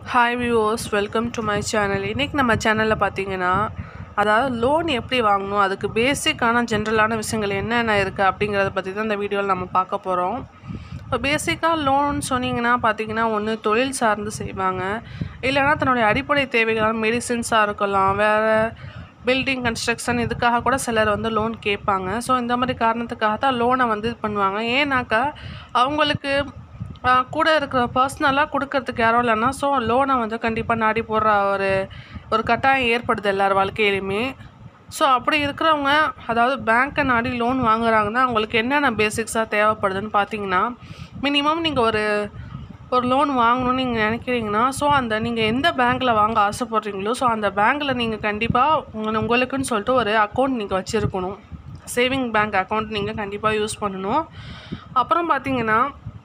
hi viewers welcome to my channel இன்றைக்கி நம்ம சேனலில் பார்த்தீங்கன்னா அதாவது லோன் எப்படி வாங்கணும் அதுக்கு பேசிக்கான ஜென்ரலான விஷயங்கள் என்னென்ன இருக்குது அப்படிங்கிறத பற்றி தான் இந்த வீடியோவில் நம்ம பார்க்க போகிறோம் இப்போ பேசிக்காக லோன் சொன்னீங்கன்னா பார்த்தீங்கன்னா ஒன்று தொழில் சார்ந்து செய்வாங்க இல்லைன்னா தன்னுடைய அடிப்படை தேவைகளான மெடிசின்ஸாக இருக்கலாம் வேறு பில்டிங் கன்ஸ்ட்ரக்ஷன் இதுக்காக கூட சிலர் வந்து லோன் கேட்பாங்க ஸோ இந்த மாதிரி காரணத்துக்காக தான் லோனை வந்து இது பண்ணுவாங்க ஏன்னாக்கா அவங்களுக்கு ஆஹ், கூட இருக்கிற பர்சனலாக கொடுக்கறதுக்கு யாரும் இல்லைன்னா ஸோ லோனை வந்து கண்டிப்பாக நாடி போடுற ஒரு ஒரு கட்டாயம் ஏற்படுது எல்லார் வாழ்க்கையிலையுமே ஸோ அப்படி இருக்கிறவங்க அதாவது பேங்க்கை நாடி லோன் வாங்குறாங்கன்னா அவங்களுக்கு என்னென்ன பேசிக்ஸாக தேவைப்படுதுன்னு பார்த்தீங்கன்னா மினிமம் நீங்கள் ஒரு ஒரு லோன் வாங்கணும்னு நீங்கள் நினைக்கிறீங்கன்னா ஸோ அந்த நீங்கள் எந்த பேங்க்கில் வாங்க ஆசைப்படுறீங்களோ ஸோ அந்த பேங்க்கில் நீங்கள் கண்டிப்பாக உங்க- உங்களுக்குன்னு சொல்லிட்டு ஒரு அக்கௌண்ட் நீங்கள் வச்சுருக்கணும் சேவிங் பேங்க் அக்கௌண்ட் நீங்கள் கண்டிப்பாக யூஸ் பண்ணணும் அப்புறம் பார்த்தீங்கன்னா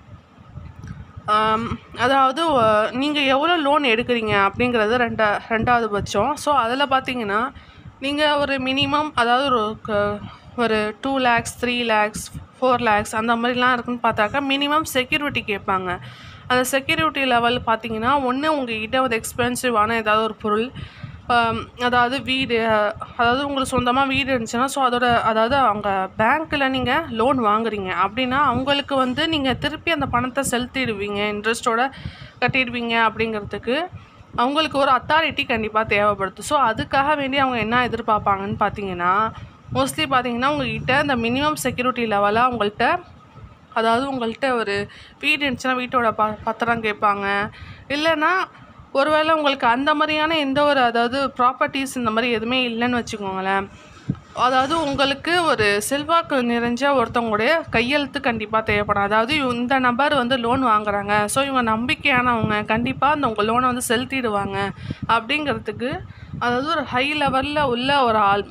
ஆம், அதாவது நீங்கள் எவ்வளோ லோன் எடுக்கிறீங்க அப்படிங்கிறது ரெண்டா ரெண்டாவது பட்சம் ஸோ அதில் பார்த்தீங்கன்னா நீங்கள் ஒரு மினிமம் அதாவது ஒரு க- ஒரு two lakhs three lakhs four lakhs அந்த மாதிரிலாம் இருக்குன்னு பார்த்தாக்கா மினிமம் செக்யூரிட்டி கேட்பாங்க அந்த செக்யூரிட்டி லெவல் பார்த்தீங்கன்னா ஒன்று உங்ககிட்ட ஒரு எக்ஸ்பென்சிவான ஏதாவது ஒரு பொருள் ஆம், அதாவது வீடு அதாவது உங்களுக்கு சொந்தமாக வீடு இருந்துச்சுன்னா ஸோ அதோட அதாவது அவங்க பேங்க்கில் நீங்கள் லோன் வாங்குறீங்க அப்படின்னா அவங்களுக்கு வந்து நீங்கள் திருப்பி அந்த பணத்தை செலுத்திடுவீங்க இன்ட்ரெஸ்ட்டோட கட்டிடுவீங்க அப்படிங்கிறதுக்கு அவங்களுக்கு ஒரு அத்தாரிட்டி கண்டிப்பாக தேவைப்படுது ஸோ அதுக்காக வேண்டி அவங்க என்ன எதிர்பார்ப்பாங்கன்னு பார்த்தீங்கன்னா மோஸ்ட்லி பார்த்தீங்கன்னா உங்ககிட்ட இந்த மினிமம் செக்யூரிட்டி லெவலாக உங்கள்கிட்ட அதாவது உங்கள்கிட்ட ஒரு வீடு இருந்துச்சுன்னா வீட்டோட ப பத்திரம் கேட்பாங்க இல்லைன்னா ஒருவேளை உங்களுக்கு அந்த மாதிரியான எந்த ஒரு அதாவது ப்ராப்பர்ட்டிஸ் இந்த மாதிரி எதுவுமே இல்லைன்னு வச்சுக்கோங்களேன் அதாவது உங்களுக்கு ஒரு செல்வாக்கு நிறைஞ்ச ஒருத்தவங்களுடைய கையெழுத்து கண்டிப்பாக தேவைப்படும் அதாவது இவ- இந்த நபர் வந்து லோன் வாங்குறாங்க ஸோ இவங்க நம்பிக்கையானவங்க கண்டிப்பாக அந்த உங்கள் லோனை வந்து செலுத்திடுவாங்க அப்படிங்கிறதுக்கு அதாவது ஒரு ஹை லெவலில் உள்ள ஒரு ஆள்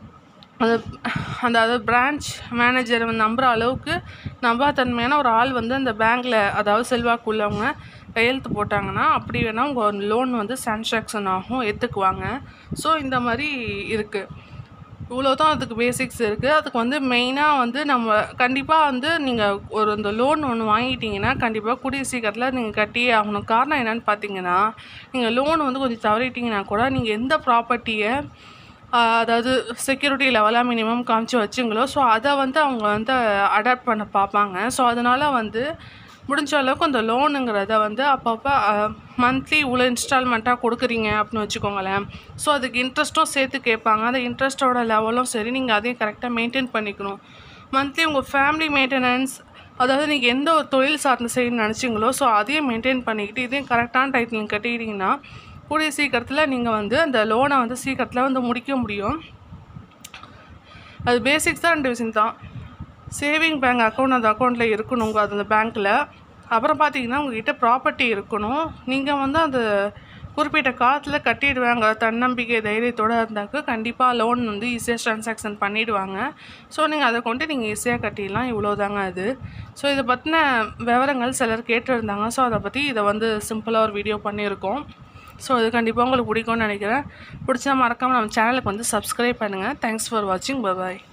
அது அந்த அதாவது பிரான்ச் மேனேஜர் நம்புகிற அளவுக்கு நம்பாத்தன்மையான ஒரு ஆள் வந்து அந்த பேங்க்கில் அதாவது செல்வாக்கு உள்ளவங்க கையெழுத்து போட்டாங்கன்னா அப்படி வேணால் உங்கள் லோன் வந்து சான்சாக்ஷன் ஆகும் ஏற்றுக்குவாங்க ஸோ இந்த மாதிரி இருக்குது இவ்வளோ தான் அதுக்கு பேசிக்ஸ் இருக்குது அதுக்கு வந்து மெயினாக வந்து நம்ம கண்டிப்பாக வந்து நீங்கள் ஒரு இந்த லோன் ஒன்று வாங்கிட்டீங்கன்னா கண்டிப்பாக கூடிய சீக்கிரத்தில் நீங்கள் கட்டியே ஆகணும் காரணம் என்னன்னு பார்த்தீங்கன்னா நீங்கள் லோன் வந்து கொஞ்சம் தவறிட்டீங்கன்னா கூட நீங்கள் எந்த ப்ராப்பர்ட்டியை அதாவது செக்யூரிட்டி லெவலாக மினிமம் காமிச்சு வச்சிங்களோ ஸோ அதை வந்து அவங்க வந்து அடாப்ட் பண்ண பார்ப்பாங்க ஸோ அதனால் வந்து முடிஞ்ச அளவுக்கு அந்த லோனுங்கிறத வந்து அப்பப்போ மந்த்லி இவ்வளோ இன்ஸ்டால்மெண்ட்டாக கொடுக்குறீங்க அப்படின்னு வச்சுக்கோங்களேன் ஸோ அதுக்கு இன்ட்ரெஸ்ட்டும் சேர்த்து கேட்பாங்க அந்த இன்ட்ரெஸ்ட்டோட லெவலும் சரி நீங்கள் அதையும் கரெக்டாக மெயின்டைன் பண்ணிக்கணும் மந்த்லி உங்கள் ஃபேமிலி மெயின்டெனன்ஸ் அதாவது நீங்கள் எந்த ஒரு தொழில் சார்ந்து செய்யணும்னு நினச்சிங்களோ ஸோ அதையும் மெயின்டைன் பண்ணிக்கிட்டு இதையும் கரெக்டான டைத்தில் நீங்கள் கட்டிக்கிட்டிங்கன்னா கூடிய சீக்கிரத்தில் நீங்கள் வந்து அந்த லோனை வந்து சீக்கிரத்தில் வந்து முடிக்க முடியும் அது பேசிக்ஸ் தான் ரெண்டு விஷயம் தான் சேவிங் பேங்க் அக்கௌண்ட் அந்த அக்கௌண்ட்டில் இருக்கணும் உங்கள் அந்த பேங்க்கில் அப்புறம் பார்த்தீங்கன்னா உங்ககிட்ட ப்ராப்பர்ட்டி இருக்கணும் நீங்கள் வந்து அந்த குறிப்பிட்ட காலத்தில் கட்டிடுவாங்க தன்னம்பிக்கை தைரியத்தோடு இருந்தாக்க கண்டிப்பாக லோன் வந்து ஈஸியாக ட்ரான்சாக்ஷன் பண்ணிடுவாங்க ஸோ நீங்கள் அதை கொண்டு நீங்கள் ஈஸியாக கட்டிடலாம் இவ்வளோதாங்க அது ஸோ இதை பற்றின விவரங்கள் சிலர் கேட்டிருந்தாங்க ஸோ அதை பற்றி இதை வந்து சிம்பிளாக ஒரு வீடியோ பண்ணியிருக்கோம் ஸோ இது கண்டிப்பாக உங்களுக்கு பிடிக்கும்னு நினைக்கிறேன் பிடிச்சா மறக்காமல் நம்ம சேனலுக்கு வந்து சப்ஸ்கிரைப் பண்ணுங்கள் தேங்க்ஸ் ஃபார் வாட்சிங் பபாய்